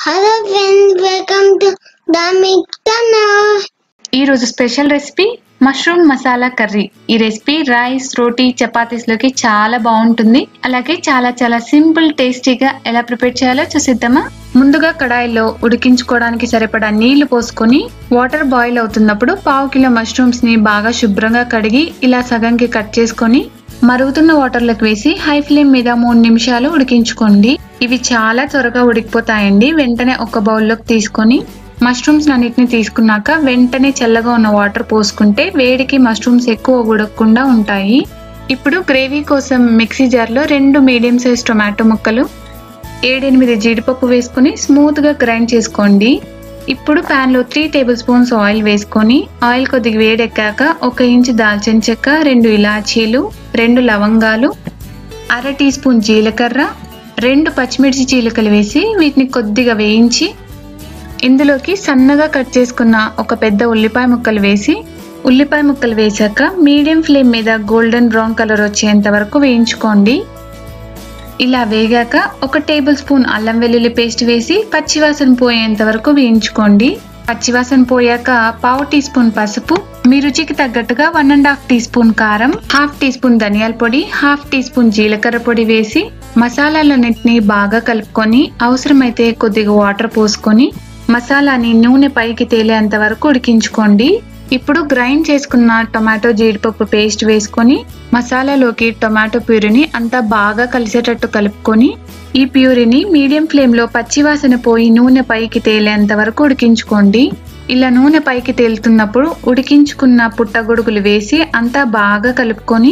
hello friends welcome to the మిక్టన్ ఈ రోజు special recipe mushroom masala curry ఈ రెసిపీ రైస్ రోటీ చపాతీస్ లోకి చాలా బాగుంటుంది అలాగే చాలా చాలా సింపుల్ టేస్టీగా ఎలా ప్రిపేర్ చేయాలో చూసిద్దామా ముందుగా కడాయిలో ఉడికించుకోవడానికి సరిపడా నీళ్లు పోసుకొని వాటర్ బాయిల్ అవుతున్నప్పుడు పావు కిలో మష్రూమ్స్ ని బాగా శుభ్రంగా కడిగి ఇలా సగంకి కట్ చేసుకొని మరుగుతున్న వాటర్లోకి వేసి హై ఫ్లేమ్ మీద మూడు నిమిషాలు ఉడికించుకోండి ఇవి చాలా త్వరగా ఉడికిపోతాయండి వెంటనే ఒక బౌల్లోకి తీసుకొని మష్రూమ్స్ అన్నిటిని తీసుకున్నాక వెంటనే చల్లగా ఉన్న వాటర్ పోసుకుంటే వేడికి మష్రూమ్స్ ఎక్కువ ఉడకకుండా ఉంటాయి ఇప్పుడు గ్రేవీ కోసం మిక్సీ జార్లో రెండు మీడియం సైజ్ టొమాటో ముక్కలు ఏడెనిమిది జీడిపప్పు వేసుకొని స్మూత్గా గ్రైండ్ చేసుకోండి ఇప్పుడు ప్యాన్లో త్రీ టేబుల్ స్పూన్స్ ఆయిల్ వేసుకొని ఆయిల్ కొద్దిగా వేడెక్కాక ఒక ఇంచు దాల్చిన చెక్క రెండు ఇలాచీలు రెండు లవంగాలు అర టీ స్పూన్ జీలకర్ర రెండు పచ్చిమిర్చి చీలికలు వేసి వీటిని కొద్దిగా వేయించి ఇందులోకి సన్నగా కట్ చేసుకున్న ఒక పెద్ద ఉల్లిపాయ ముక్కలు వేసి ఉల్లిపాయ ముక్కలు వేశాక మీడియం ఫ్లేమ్ మీద గోల్డెన్ బ్రౌన్ కలర్ వచ్చేంత వరకు వేయించుకోండి ఇలా వేగాక ఒక టేబుల్ స్పూన్ అల్లం వెల్లుల్లి పేస్ట్ వేసి పచ్చివాసన పోయేంత వరకు వేయించుకోండి పచ్చివాసన పోయాక పావు టీ స్పూన్ పసుపు మీ రుచికి తగ్గట్టుగా one and half teaspoon కారం హాఫ్ టీ స్పూన్ ధనియాల పొడి హాఫ్ టీ స్పూన్ జీలకర్ర పొడి వేసి మసాలాలన్నింటినీ బాగా కలుపుకొని అవసరమైతే కొద్దిగా వాటర్ పోసుకొని మసాలాని నూనె పైకి తేలేంత వరకు ఉడికించుకోండి ఇప్పుడు గ్రైండ్ చేసుకున్న టొమాటో జీడిపప్పు పేస్ట్ వేసుకొని మసాలాలోకి టొమాటో ప్యూరీని అంతా బాగా కలిసేటట్టు కలుపుకొని ఈ ప్యూరీని మీడియం ఫ్లేమ్లో పచ్చివాసన పోయి నూనె పైకి తేలేంత వరకు ఉడికించుకోండి ఇలా నూనె పైకి తేలుతున్నప్పుడు ఉడికించుకున్న పుట్టగొడుగులు వేసి అంతా బాగా కలుపుకొని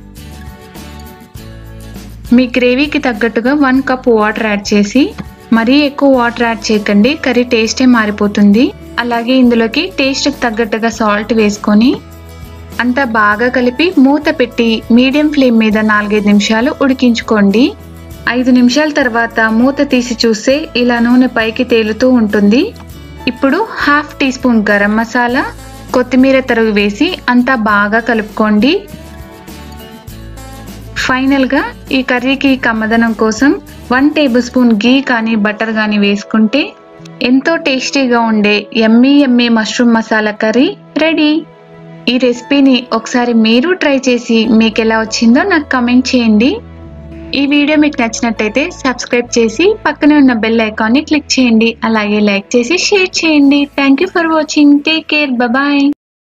మీ గ్రేవీకి తగ్గట్టుగా వన్ కప్ వాటర్ యాడ్ చేసి మరీ ఎక్కువ వాటర్ యాడ్ చేయకండి కర్రీ టేస్టే మారిపోతుంది అలాగే ఇందులోకి టేస్ట్కి తగ్గట్టుగా సాల్ట్ వేసుకొని అంతా బాగా కలిపి మూత పెట్టి మీడియం ఫ్లేమ్ మీద నాలుగైదు నిమిషాలు ఉడికించుకోండి ఐదు నిమిషాల తర్వాత మూత తీసి చూస్తే ఇలా నూనె పైకి తేలుతూ ఉంటుంది ఇప్పుడు half teaspoon garam masala కొత్తిమీర తరుగు వేసి అంతా బాగా కలుపుకోండి ఫైనల్గా ఈ కర్రీకి కమ్మదనం కోసం వన్ టేబుల్ స్పూన్ గీ కానీ బటర్ కానీ వేసుకుంటే ఎంతో టేస్టీగా ఉండే ఎమ్మీ ఎమ్మీ మష్రూమ్ మసాలా కర్రీ రెడీ ఈ రెసిపీని ఒకసారి మీరు ట్రై చేసి మీకు ఎలా వచ్చిందో నాకు కమెంట్ చేయండి ఈ వీడియో మీకు నచ్చినట్టయితే సబ్స్క్రైబ్ చేసి పక్కనే ఉన్న బెల్ ఐకాన్ని క్లిక్ చేయండి అలాగే లైక్ చేసి షేర్ చేయండి thank you for watching take care bye